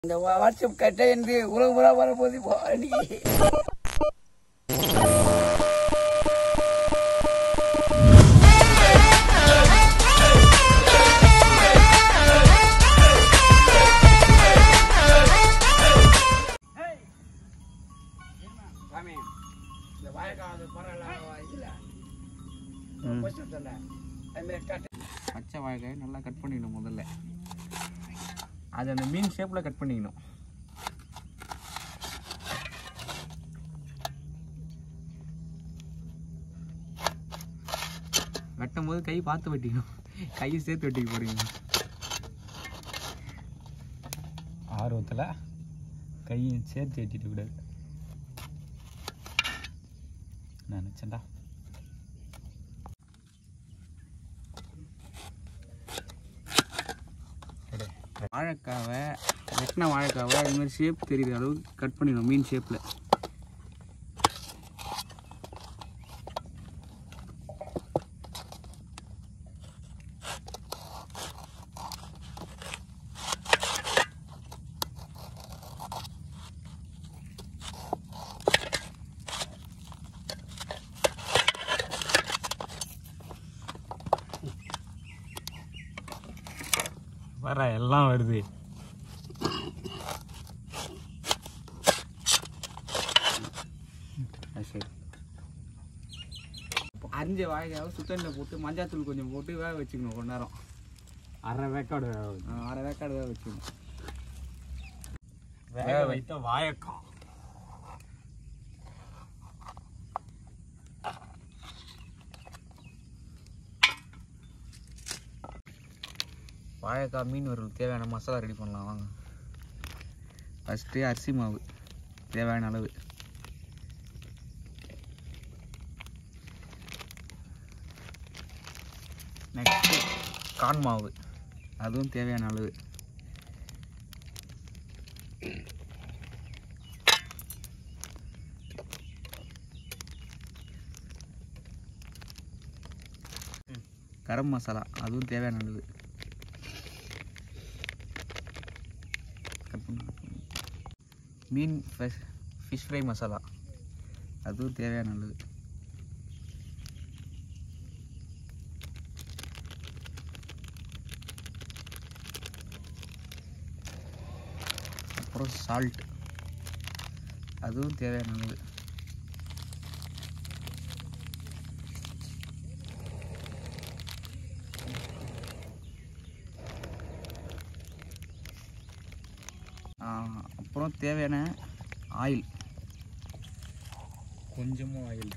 இந்த வா- வாட்ஸ்அப் கட்ட இருந்து உலக பூரா வரப்போது இப்போ அன்னைக்கு சாமி இந்த வாழைக்காய் பரவாயில்ல இல்ல கொஸ்டின் சொன்னேன் அது மாதிரி கட்ட பச்சை வாழைக்காய் நல்லா கட் பண்ணிக்கணும் முதல்ல அது அந்த மீன் ஷேப்பில் கட் பண்ணிக்கணும் வெட்டும் போது கை பார்த்து வெட்டிக்கணும் கை சேர்த்து வெட்டிக்க போறீங்க ஆர்வத்தில் கையும் சேர்த்து வெட்டிட்டு கூடாது நினச்சேன்டா வாழைக்காவை வெட்டின வாழைக்காவை அது மாதிரி ஷேப் தெரியுற அளவுக்கு கட் பண்ணிடணும் மீன் ஷேப்பில் வர எல்லாம் வருது சரி அரிஞ்ச வாழைக்காவை சுத்தண்ணில் போட்டு மஞ்சாத்தூள் கொஞ்சம் போட்டு வேக வச்சுக்கணும் கொஞ்ச நேரம் அரை வேக்காடு வேக ஆ, அரை வேக்காடு வேக வச்சுக்கணும் வேக வைத்த வாழைக்காய் வாழைக்காய் மீன் வறுவல் தேவையான மசாலா ரெடி பண்ணலாம் வாங்க ஃபஸ்ட்டு அரிசி மாவு தேவையான அளவு நெக்ஸ்ட்டு கான் மாவு அதுவும் தேவையான அளவு கரம் மசாலா அதுவும் தேவையான அளவு கட் பண்ணு. மீன் ஃபிஷ் ஃப்ரை மசாலா அதுவும் தேவையான அளவு அப்புறம் சால்ட் அதுவும் தேவையான அளவு ஆ, அப்புறம் தேவையான ஆயில் கொஞ்சமும் ஆயில்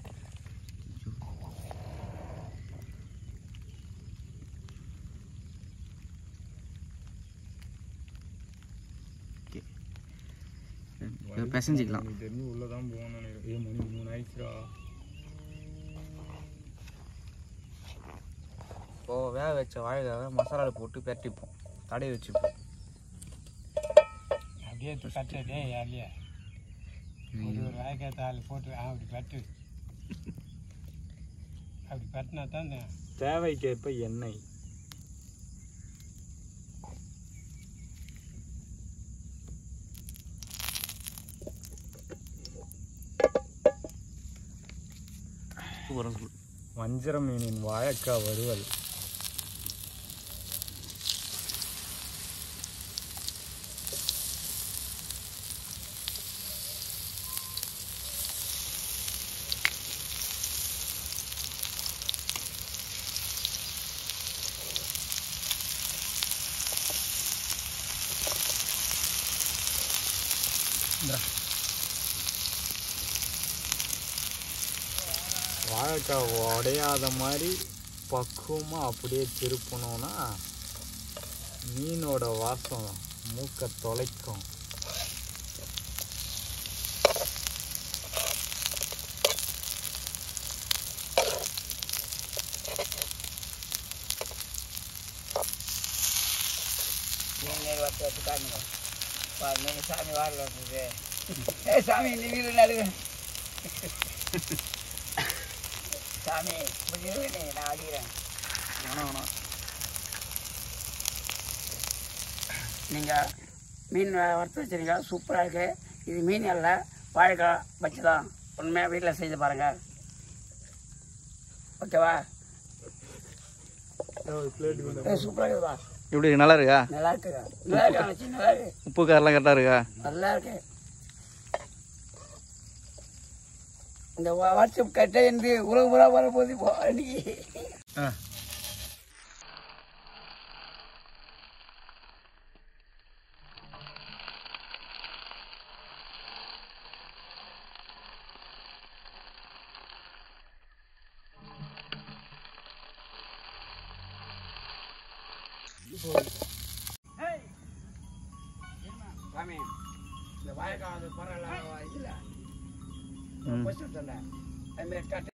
இதை பிசைஞ்சிக்கலாம் எனக்கு தெரிஞ்சு உள்ளதான் போகணும்னு ஏ மணி மூணு ஆயிடுச்சுடா இப்போ வேக வச்ச வாழைக்காவை மசாலாவில் போட்டு பெரட்டிப்போம் தடவி வச்சுப்போம் அப்படியே கட்டுறதே யார்லையே ஒரு ஒரு வாய்க்காய் தாள் போட்டு ஆ, அப்படி கட்டு அப்படி கட்டினா தான் தேவைக்கேற்ப எண்ணெய் சூப்பராக சூப்பர் வஞ்சர மீனின் வாழைக்காய் வறுவல் வாழைக்காய் உடையாத மாதிரி பக்குவமாக அப்படியே திருப்பணும்னா மீனோட வாசம் மூக்கை தொலைக்கும் நீங்கள் வச்சு வச்சு காட்டுங்க பாரு நீங்கள் சாமி வாரில் வந்தது ஏ சாமி நீ வீடு நடுங்க சாமி முடிவு நீ நான் அடிக்கிறேன் வேணாம் வேணாம் நீங்கள் மீன் வ- வறுத்து வச்சுருக்கீங்க சூப்பராக இருக்குது இது மீன் அல்ல வாழைக்காய் வச்சு தான் உண்மையாக வீட்டில் செஞ்சு பாருங்கள் ஓகேவா சூப்பராக இருக்குதுப்பா எப்படி இருக்கு? நல்லா இருக்கா நல்லா இருக்குங்க நல்லா இருக்கு அண்ணாச்சி, நல்லா இருக்கு உப்பு காரெல்லாம் கரெக்டாக இருக்கா நல்லா இருக்கு இந்த வா- வாட்ஸ்அப் கட்டை என்று உலக பூரா வரப்போகுது இப்போ அன்னைக்கு ஆ சாமி இந்த வாழைக்காய் அது பரவாயில்ல இதில் ம் போச்சு அதுமாரி கட்டை